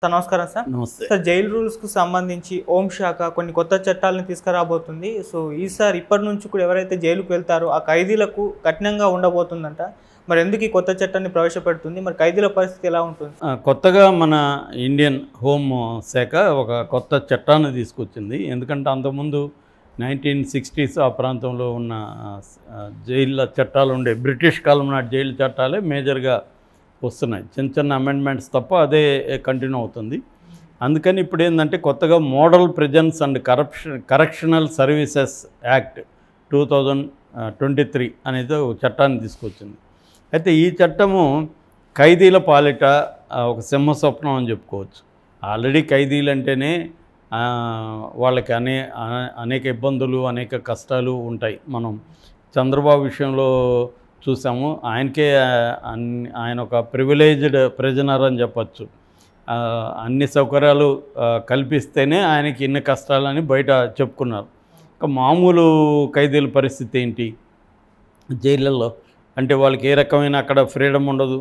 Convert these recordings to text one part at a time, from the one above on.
sir నమస్కారం sir నమస్తే sir jail rules కు సంబంధించి హోం శాఖ కొన్ని కొత్త చట్టాలను తీసుకురాబోతుంది సో ఈసారి ఇప్పటి నుంచి కూడా ఎవరైతే జైలుకు వెళ్తారో ఆ ఖైదీలకు కఠినంగా ఉండబోతుందంట మరి ఎందుకు ఈ కొత్త చట్టాన్ని ప్రవేశపెడుతుంది మరి ఖైదీల పరిస్థితి ఎలా ఉంటుంది ఆ, కొత్తగా మన ఇండియన్ హోమ్ శాఖ ఒక కొత్త చట్టాన్ని తీసుకొచ్చింది ఎందుకంటే అంతకుముందు నైన్టీన్ సిక్స్టీస్ ఆ ప్రాంతంలో ఉన్న ఆ, జైళ్ళ చట్టాలు ఉండే బ్రిటిష్ కాలం నాటి జైలు చట్టాలే మేజర్గా వస్తున్నాయి చిన్న చిన్న అమెండ్మెంట్స్ తప్ప అదే కంటిన్యూ అవుతుంది అందుకని ఇప్పుడు ఏంటంటే కొత్తగా model prisons and corruption correctional services act two thousand twenty three అనేది ఒక చట్టాన్ని తీసుకొచ్చింది అయితే ఈ చట్టము ఖైదీల పాలిట ఆ, ఒక సింహస్వప్నం అని చెప్పుకోవచ్చు ఆల్రెడీ ఖైదీలు అంటేనే ఆ, వాళ్ళకి అనే ఆ- అనేక ఇబ్బందులు అనేక కష్టాలు ఉంటాయి మనం చంద్రబాబు విషయంలో చూసాము ఆయనకే ఆ, అన్ని ఆయన ఒక ప్రివిలేజ్డ్ ప్రిజనర్ అని చెప్పచ్చు ఆ, అన్ని సౌకర్యాలు ఆ, కల్పిస్తేనే ఆయనకి ఇన్ని కష్టాలని బయట చెప్పుకున్నారు ఇంకా మామూలు ఖైదీల పరిస్థితి ఏంటి జైళ్ళల్లో అంటే వాళ్ళకి ఏ రకమైన అక్కడ ఫ్రీడమ్ ఉండదు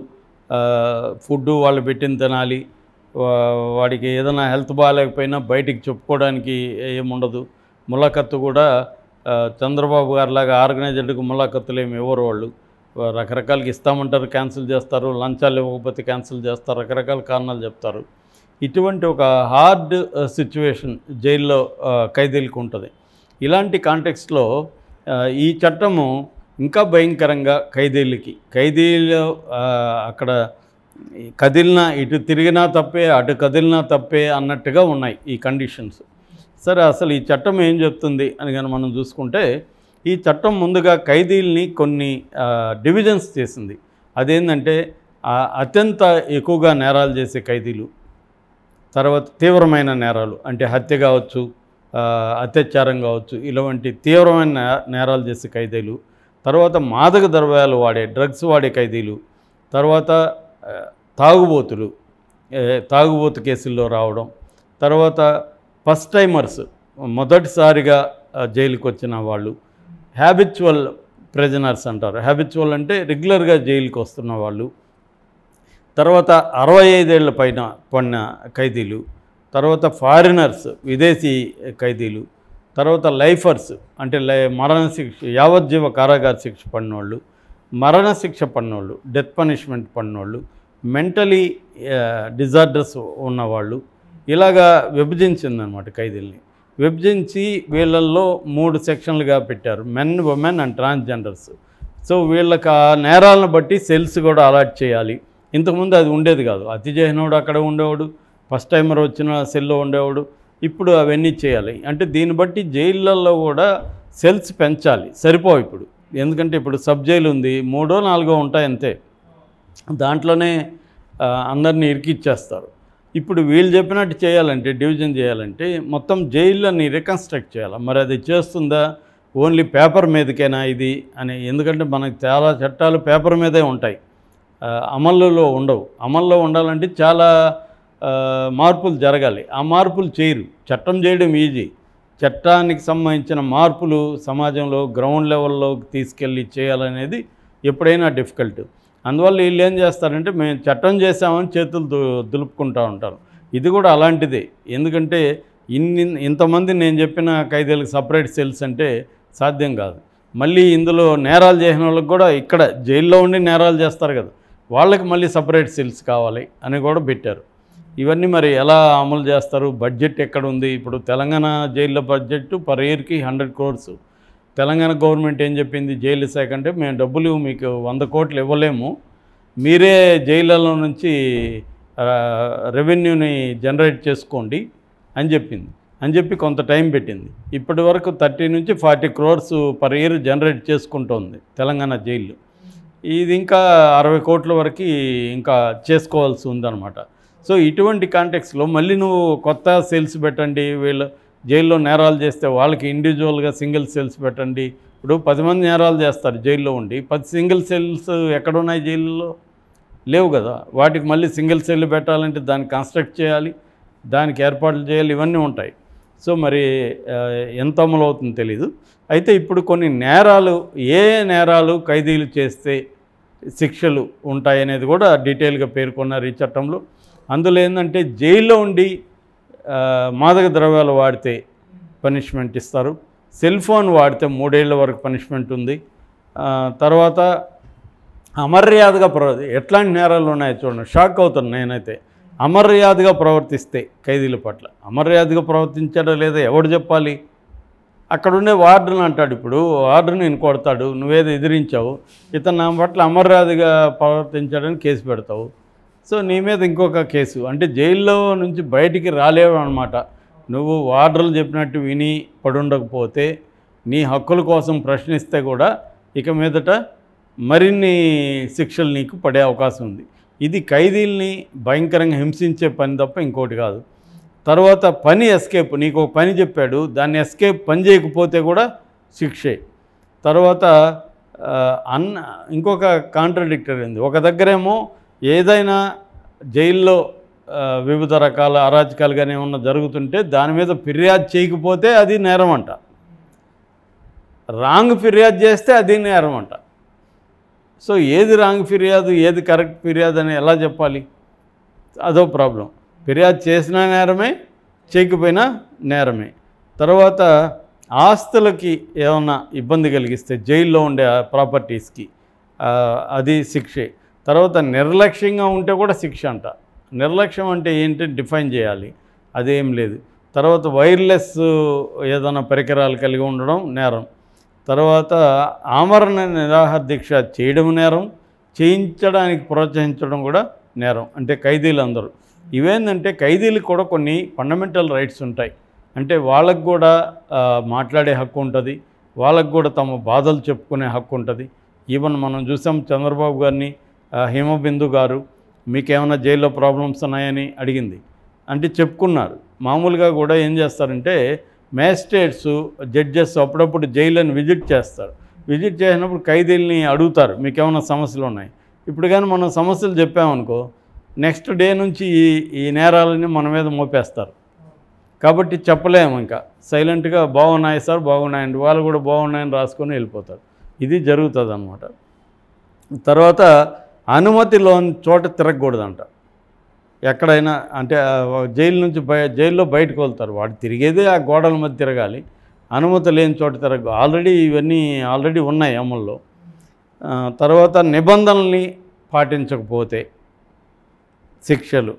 ఫుడ్ వాళ్ళు పెట్టిన తినాలి వా- వాడికి ఏదైనా హెల్త్ బాగాలేకపోయినా బయటికి చెప్పుకోవడానికి ఏముండదు ములాఖత్తు కూడా ఆ, చంద్రబాబు గారిలాగా ఆర్గనైజర్డ్కి ములాఖత్తులు ఏమి ఇవ్వరు వాళ్ళు వా- రకరకాలకి ఇస్తామంటారు క్యాన్సిల్ చేస్తారు లంచాలు ఇవ్వకపోతే క్యాన్సిల్ చేస్తారు రకరకాల కారణాలు చెప్తారు ఇటువంటి ఒక హార్డ్ సిచ్యువేషన్ జైల్లో ఆ, ఖైదీలకు ఉంటుంది ఇలాంటి కాంటెక్స్ట్లో ఈ చట్టము ఇంకా భయంకరంగా ఖైదీలకి ఖైదీలు ఆ, అక్కడ ఈ కదిలినా ఇటు తిరిగినా తప్పే అటు కదిలినా తప్పే అన్నట్టుగా ఉన్నాయి ఈ కండిషన్స్ సరే అసలు ఈ చట్టం ఏం చెప్తుంది అని కానీ మనం చూసుకుంటే ఈ చట్టం ముందుగా ఖైదీల్ని కొన్ని ఆ, డివిజన్స్ చేసింది అదేంటంటే ఆ, అత్యంత ఎక్కువగా నేరాలు చేసే ఖైదీలు తర్వాత తీవ్రమైన నేరాలు అంటే హత్య కావచ్చు ఆ, అత్యాచారం కావచ్చు ఇలాంటి తీవ్రమైన నే- నేరాలు చేసే ఖైదీలు తర్వాత మాదక ద్రవ్యాలు వాడే డ్రగ్స్ వాడే ఖైదీలు తర్వాత ఆ, తాగుబోతులు ఏ, తాగుబోతు కేసుల్లో రావడం తర్వాత ఫస్ట్ టైమర్స్ మొదటిసారిగా ఆ, జైలుకి వచ్చిన వాళ్ళు హ్యాబిచువల్ ప్రెజనర్స్ అంటారు హ్యాబిచువల్ అంటే రెగ్యులర్గా జైలుకి వస్తున్న వాళ్ళు తర్వాత అరవై ఐదేళ్ల పైన పడిన ఖైదీలు తర్వాత ఫారినర్స్ విదేశీ ఖైదీలు తర్వాత లైఫర్స్ అంటే లై మరణ శిక్ష యావజ్జీవ కారాగార శిక్ష పడినోళ్ళు మరణ శిక్ష పడినోళ్ళు డెత్ పనిష్మెంట్ పడినోళ్ళు మెంటలీ డిజార్డర్స్ ఉన్నవాళ్ళు ఇలాగా విభజించిందనమాట ఖైదీల్ని విభజించి వీళ్ళల్లో మూడు సెక్షన్లుగా పెట్టారు men women and transgenders so వీళ్ళకి ఆ నేరాలను బట్టి సెల్స్ కూడా అలాట్ చేయాలి ఇంతకుముందు అది ఉండేది కాదు అతి చేసినోడు అక్కడ ఉండేవాడు ఫస్ట్ టైమర్ వచ్చిన సెల్లో ఉండేవాడు ఇప్పుడు అవన్నీ చేయాలి అంటే దీన్ని బట్టి జైళ్ళల్లో కూడా సెల్స్ పెంచాలి సరిపోవు ఇప్పుడు ఎందుకంటే ఇప్పుడు సబ్ జైలు ఉంది మూడో నాలుగో ఉంటాయి అంతే దాంట్లోనే ఆ, అందరినీ ఇరికిచ్చేస్తారు ఇప్పుడు వీళ్ళు చెప్పినట్టు చేయాలంటే డివిజన్ చేయాలంటే మొత్తం జైళ్ళని రికన్స్ట్రక్ట్ చేయాలి మరి అది చేస్తుందా ఓన్లీ పేపర్ మీదకేనా ఇది అని ఎందుకంటే మనకు చాలా చట్టాలు పేపర్ మీదే ఉంటాయి ఆ, అమలులో ఉండవు అమల్లో ఉండాలంటే చాలా ఆ, మార్పులు జరగాలి ఆ మార్పులు చేయరు చట్టం చేయడం ఈజీ చట్టానికి సంబంధించిన మార్పులు సమాజంలో గ్రౌండ్ లెవెల్లో తీసుకెళ్ళి చేయాలనేది ఎప్పుడైనా డిఫికల్ట్ అందువల్ల వీళ్ళు ఏం చేస్తారంటే మేము చట్టం చేసామని చేతులు దు దులుపుకుంటూ ఉంటారు ఇది కూడా అలాంటిదే ఎందుకంటే ఇన్ని ఇంతమంది నేను చెప్పిన ఖైదీలకు సపరేట్ సెల్స్ అంటే సాధ్యం కాదు మళ్ళీ ఇందులో నేరాలు చేసిన వాళ్ళకి కూడా ఇక్కడ జైల్లో ఉండి నేరాలు చేస్తారు కదా వాళ్ళకి మళ్ళీ సపరేట్ సెల్స్ కావాలి అని కూడా పెట్టారు ఇవన్నీ మరి ఎలా అమలు చేస్తారు బడ్జెట్ ఎక్కడ ఉంది ఇప్పుడు తెలంగాణ జైల్లో బడ్జెట్ పర్ ఇయర్కి హండ్రెడ్ క్రోర్స్ తెలంగాణ గవర్నమెంట్ ఏం చెప్పింది జైలు శాఖ అంటే మేము డబ్బులు మీకు వంద కోట్లు ఇవ్వలేము మీరే జైళ్ళలో నుంచి ఆ, రెవెన్యూని జనరేట్ చేసుకోండి అని చెప్పింది అని చెప్పి కొంత టైం పెట్టింది ఇప్పటి వరకు థర్టీ నుంచి forty crores per year generate చేసుకుంటోంది తెలంగాణ జైలు ఇది ఇంకా అరవై కోట్ల వరకు ఇంకా చేసుకోవాల్సి ఉందన్నమాట సో ఇటువంటి కాంటెక్స్లో మళ్ళీ నువ్వు కొత్త సెల్స్ పెట్టండి వీళ్ళు జైల్లో నేరాలు చేస్తే వాళ్ళకి ఇండివిజువల్గా సింగిల్ సెల్స్ పెట్టండి ఇప్పుడు పది మంది నేరాలు చేస్తారు జైల్లో ఉండి పది సింగిల్ సెల్స్ ఎక్కడున్నాయి జైల్లో లేవు కదా వాటికి మళ్ళీ సింగిల్ సెల్ పెట్టాలంటే దాన్ని కన్స్ట్రక్ట్ చేయాలి దానికి ఏర్పాట్లు చేయాలి ఇవన్నీ ఉంటాయి సో మరి ఆ, ఎంత అమలు అవుతుందో తెలీదు అయితే ఇప్పుడు కొన్ని నేరాలు ఏ నేరాలు ఖైదీలు చేస్తే శిక్షలు ఉంటాయనేది కూడా డీటెయిల్గా పేర్కొన్నారు ఈ చట్టంలో అందులో ఏంటంటే జైల్లో ఉండి ఆ, మాదక ద్రవ్యాలు వాడితే పనిష్మెంట్ ఇస్తారు సెల్ ఫోన్ వాడితే మూడేళ్ల వరకు పనిష్మెంట్ ఉంది ఆ, తర్వాత అమర్యాదగా ప్రవర్తి ఎట్లాంటి నేరాలు ఉన్నాయో చూడండి షాక్ అవుతాను నేనైతే అమర్యాదగా ప్రవర్తిస్తే ఖైదీల పట్ల అమర్యాదగా ప్రవర్తించాడో లేదా ఎవడు చెప్పాలి అక్కడ ఉండే వార్డెన్ అంటాడు ఇప్పుడు వార్డెన్ నేను కొడతాడు నువ్వేదో ఎదిరించావు ఇతను నా పట్ల అమర్యాదగా ప్రవర్తించాడని కేసు పెడతావు సో నీ మీద ఇంకొక కేసు అంటే జైల్లో నుంచి బయటికి రాలేవు అనమాట నువ్వు వార్డర్లు చెప్పినట్టు విని పడుండకపోతే నీ హక్కుల కోసం ప్రశ్నిస్తే కూడా ఇక మీదట మరిన్ని శిక్షలు నీకు పడే అవకాశం ఉంది ఇది ఖైదీల్ని భయంకరంగా హింసించే పని తప్ప ఇంకోటి కాదు తర్వాత పని ఎస్కేప్ నీకు ఒక పని చెప్పాడు దాన్ని ఎస్కేప్ పని చేయకపోతే కూడా శిక్షే తర్వాత ఆ, అన్న ఇంకొక కాంట్రడిక్టరీ ఉంది ఒక దగ్గరేమో ఏదైనా జైల్లో ఆ, వివిధ రకాల అరాచకాలు కానీ ఏమన్నా జరుగుతుంటే దాని మీద ఫిర్యాదు చేయకపోతే అది నేరం అంట రాంగ్ ఫిర్యాదు చేస్తే అది నేరం అంట సో ఏది రాంగ్ ఫిర్యాదు ఏది కరెక్ట్ ఫిర్యాదు అని ఎలా చెప్పాలి అదో ప్రాబ్లం ఫిర్యాదు చేసినా నేరమే చేయకపోయినా నేరమే తర్వాత ఆస్తులకి ఏమన్నా ఇబ్బంది కలిగిస్తే జైల్లో ఉండే ప్రాపర్టీస్కి ఆ, అది శిక్షే తర్వాత నిర్లక్ష్యంగా ఉంటే కూడా శిక్ష అంట నిర్లక్ష్యం అంటే ఏంటి డిఫైన్ చేయాలి అదేం లేదు తర్వాత వైర్లెస్ ఏదైనా పరికరాలు కలిగి ఉండడం నేరం తర్వాత ఆమరణ నిరాహార దీక్ష చేయడం నేరం చేయించడానికి ప్రోత్సహించడం కూడా నేరం అంటే ఖైదీలందరూ ఇవేంటంటే ఖైదీలకు కూడా కొన్ని ఫండమెంటల్ రైట్స్ ఉంటాయి అంటే వాళ్ళకు కూడా ఆ, మాట్లాడే హక్కు ఉంటుంది వాళ్ళకు కూడా తమ బాధలు చెప్పుకునే హక్కు ఉంటుంది ఈవెన్ మనం చూసాం చంద్రబాబు గారిని ఆ, హిమబిందు గారు మీకేమైనా జైల్లో ప్రాబ్లమ్స్ ఉన్నాయని అడిగింది అంటే చెప్పుకున్నారు మామూలుగా కూడా ఏం చేస్తారంటే మ్యాజిస్ట్రేట్స్ జడ్జెస్ అప్పుడప్పుడు జైళ్ళని విజిట్ చేస్తారు విజిట్ చేసినప్పుడు ఖైదీల్ని అడుగుతారు మీకు ఏమైనా సమస్యలు ఉన్నాయి ఇప్పుడు కానీ మనం సమస్యలు చెప్పామనుకో నెక్స్ట్ డే నుంచి ఈ ఈ నేరాలని మన మీద మోపేస్తారు కాబట్టి చెప్పలేము ఇంకా సైలెంట్గా బాగున్నాయి సార్ బాగున్నాయండి వాళ్ళు కూడా బాగున్నాయని రాసుకొని వెళ్ళిపోతారు ఇది జరుగుతుంది అనమాట తర్వాత అనుమతి లోని చోట తిరగకూడదంట ఎక్కడైనా అంటే ఆ, జైలు నుంచి బయ జైల్లో బయటకు వెళ్తారు వాడు తిరిగేదే ఆ గోడల మధ్య తిరగాలి అనుమతి లేని చోట తిరగ ఆల్రెడీ ఇవన్నీ ఆల్రెడీ ఉన్నాయి అమల్లో ఆ, తర్వాత నిబంధనల్ని పాటించకపోతే శిక్షలు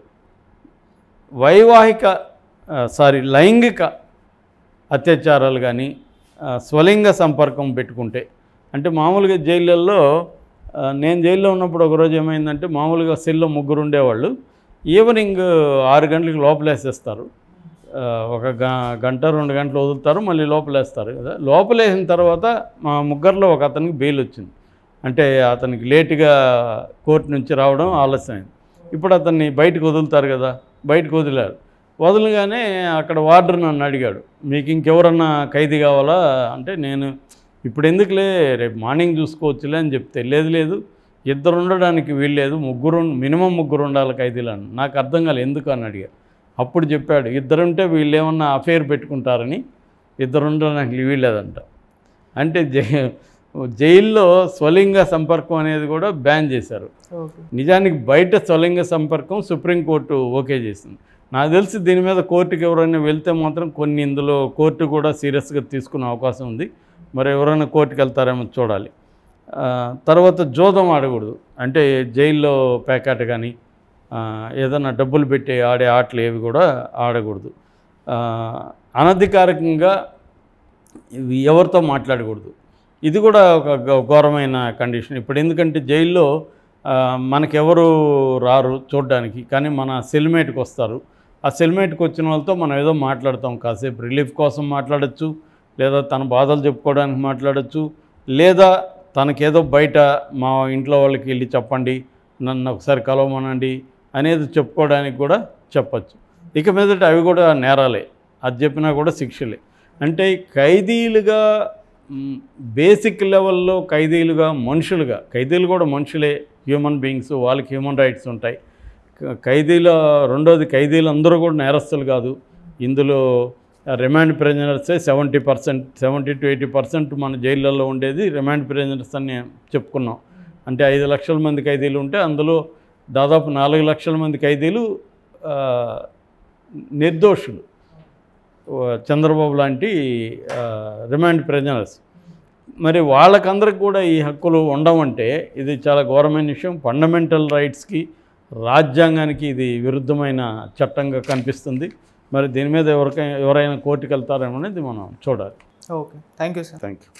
వైవాహిక ఆ, సారీ లైంగిక అత్యాచారాలు కానీ ఆ, స్వలింగ సంపర్కం పెట్టుకుంటే అంటే మామూలుగా జైళ్ళల్లో ఆ, నేను జైల్లో ఉన్నప్పుడు ఒకరోజు ఏమైందంటే మామూలుగా సెల్లో ముగ్గురు ఉండేవాళ్ళు ఈవినింగ్ ఆరు గంటలకు లోపలేసేస్తారు ఆ, ఒక గ- గంట రెండు గంటలు వదులుతారు మళ్ళీ లోపలేస్తారు కదా లోపలేసిన తర్వాత మా ముగ్గురిలో ఒక అతనికి బెయిల్ వచ్చింది అంటే అతనికి లేటుగా కోర్టు నుంచి రావడం ఆలస్యమైంది ఇప్పుడు అతన్ని బయటకు వదులుతారు కదా బయటకు వదిలారు వదలగానే అక్కడ వార్డర్ నన్ను అడిగాడు మీకు ఇంకెవరన్నా ఖైదీ కావాలా అంటే నేను ఇప్పుడు ఎందుకులే రేపు మార్నింగ్ చూసుకోవచ్చులే అని చెప్తే లేదు లేదు ఇద్దరు ఉండడానికి వీల్లేదు ముగ్గురు మినిమం ముగ్గురు ఉండాలి ఖైదీలు అని నాకు అర్థం కాలేదు ఎందుకు అని అడిగారు అప్పుడు చెప్పాడు ఇద్దరుంటే వీళ్ళు ఏమన్నా అఫేర్ పెట్టుకుంటారని ఇద్దరు ఉండడానికి వీల్లేదంట అంటే జై జైల్లో స్వలింగ సంపర్కం అనేది కూడా బ్యాన్ చేశారు ఓకే నిజానికి బయట స్వలింగ సంపర్కం సుప్రీంకోర్టు ఓకే చేసింది నాకు తెలిసి దీని మీద కోర్టుకి ఎవరైనా వెళ్తే మాత్రం కొన్ని ఇందులో కోర్టు కూడా సీరియస్గా తీసుకునే అవకాశం ఉంది మరి ఎవరైనా కోర్టుకి వెళ్తారేమో చూడాలి ఆ, తర్వాత జోదం ఆడకూడదు అంటే జైల్లో ప్యాకెట్ కానీ ఆ, ఏదైనా డబ్బులు పెట్టి ఆడే ఆటలు ఏవి కూడా ఆడకూడదు ఆ, అనధికారికంగా ఇవి ఎవరితో మాట్లాడకూడదు ఇది కూడా ఒక గ- ఘోరమైన కండిషన్ ఇప్పుడు ఎందుకంటే జైల్లో ఆ, మనకెవరు రారు చూడడానికి కానీ మన సెల్మేట్కి వస్తారు ఆ సెల్మేట్కి వచ్చిన వాళ్ళతో మనం ఏదో మాట్లాడతాం కాసేపు రిలీఫ్ కోసం మాట్లాడచ్చు లేదా తన బాధలు చెప్పుకోవడానికి మాట్లాడచ్చు లేదా తనకేదో బయట మా ఇంట్లో వాళ్ళకి వెళ్ళి చెప్పండి నన్ను ఒకసారి కలవమనండి అనేది చెప్పుకోవడానికి కూడా చెప్పచ్చు ఇక మీదట అవి కూడా నేరాలే అది చెప్పినా కూడా శిక్షలే అంటే ఖైదీలుగా మ్, బేసిక్ లెవెల్లో ఖైదీలుగా మనుషులుగా ఖైదీలు కూడా మనుషులే హ్యూమన్ బీయింగ్స్ వాళ్ళకి హ్యూమన్ రైట్స్ ఉంటాయి క- ఖైదీల రెండోది ఖైదీలు అందరూ కూడా నేరస్తులు కాదు ఇందులో రిమాండ్ ప్రిజనర్సే seventy percent seventy to eighty percent మన జైళ్ళల్లో ఉండేది రిమాండ్ ప్రిజనర్స్ అని చెప్పుకున్నాం అంటే ఐదు లక్షల మంది ఖైదీలు ఉంటే అందులో దాదాపు నాలుగు లక్షల మంది ఖైదీలు ఆ, నిర్దోషులు ఓ చంద్రబాబు లాంటి ఆ, రిమాండ్ ప్రిజనర్స్ మరి వాళ్ళకందరికి కూడా ఈ హక్కులు ఉండవంటే ఇది చాలా ఘోరమైన విషయం ఫండమెంటల్ రైట్స్కి రాజ్యాంగానికి ఇది విరుద్ధమైన చట్టంగా కనిపిస్తుంది మరి దీని మీద ఎవరికైనా ఎవరైనా కోర్టుకు వెళ్తారేమో అనేది మనం చూడాలి okay thank you sir thank you